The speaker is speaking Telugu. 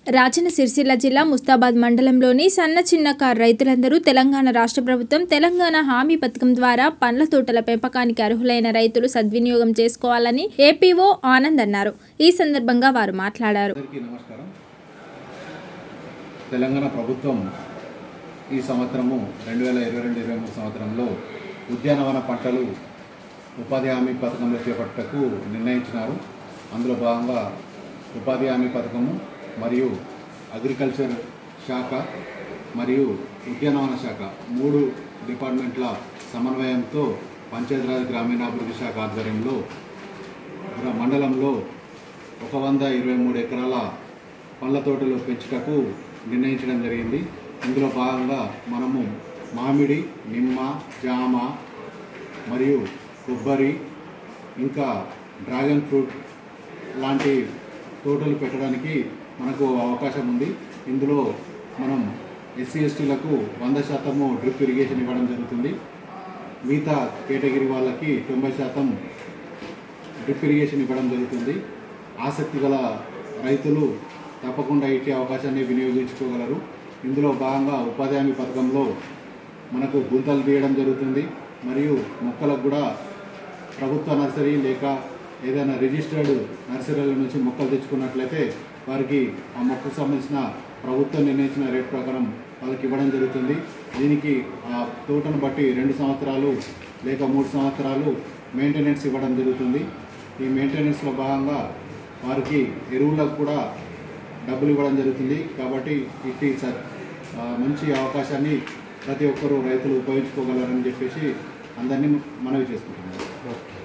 రాజన్న సిరిసిల్ల జిల్లా ముస్తాబాద్ మండలంలోని సన్న చిన్న కారు రైతులందరూ తెలంగాణ రాష్ట్ర ప్రభుత్వం తెలంగాణ హామీ పథకం ద్వారా పండ్ల తోటల పెంపకానికి అర్హులైన రైతులు సద్వినియోగం చేసుకోవాలని ఏపీఓ ఆనంద్ అన్నారు ఈ సందర్భంగా వారు మాట్లాడారు అందరికీ నమస్కారం తెలంగాణ ప్రభుత్వం ఈ సంవత్సరము రెండు వేల ఇరవై రెండు ఇరవై మూడు సంవత్సరంలో ఉద్యానవన పంటలు ఉపాధి హామీ పథకంలో చేపట్టకు నిర్ణయించినారు అందులో భాగంగా ఉపాధి హామీ పథకము మరియు అగ్రికల్చర్ శాఖ మరియు ఉద్యానవన శాఖ మూడు డిపార్ట్మెంట్ల సమన్వయంతో పంచాయతీరాజ్ గ్రామీణాభివృద్ధి శాఖ ఆధ్వర్యంలో గ్రా- మండలంలో ఒక వంద ఇరవై మూడు ఎకరాల పండ్ల తోటలు పెంచుటకు నిర్ణయించడం జరిగింది ఇందులో భాగంగా మనము మామిడి నిమ్మ జామ మరియు కొబ్బరి ఇంకా డ్రాగన్ ఫ్రూట్ లాంటి తోటలు పెట్టడానికి మనకు అవకాశం ఉంది ఇందులో మనం ఎస్సీ ఎస్టీలకు వంద శాతము డ్రిప్ ఇరిగేషన్ ఇవ్వడం జరుగుతుంది మిగతా కేటగిరీ వాళ్ళకి తొంభై శాతం డ్రిప్ ఇరిగేషన్ ఇవ్వడం జరుగుతుంది ఆసక్తి గల రైతులు తప్పకుండా ఇచ్చే అవకాశాన్ని వినియోగించుకోగలరు ఇందులో భాగంగా ఉపాధి హామీ పథకంలో మనకు గుంతలు తీయడం జరుగుతుంది మరియు మొక్కలకు కూడా ప్రభుత్వ నర్సరీ లేక ఏదైనా రిజిస్టర్డ్ నర్సరీల నుంచి మొక్కలు తెచ్చుకున్నట్లయితే వారికి ఆ మొక్కకు సంబంధించిన ప్రభుత్వం నిర్ణయించిన రేట్ ప్రకారం వాళ్ళకి ఇవ్వడం జరుగుతుంది దీనికి ఆ తోటను బట్టి రెండు సంవత్సరాలు లేక మూడు సంవత్సరాలు మెయింటెనెన్స్ ఇవ్వడం జరుగుతుంది ఈ మెయింటెనెన్స్లో భాగంగా వారికి ఎరువులకు కూడా డబ్బులు ఇవ్వడం జరుగుతుంది కాబట్టి ఇట్టి స- ఆ, మంచి అవకాశాన్ని ప్రతి ఒక్కరూ రైతులు ఉపయోగించుకోగలరని చెప్పేసి అందరినీ మనవి చేసుకుంటున్నాను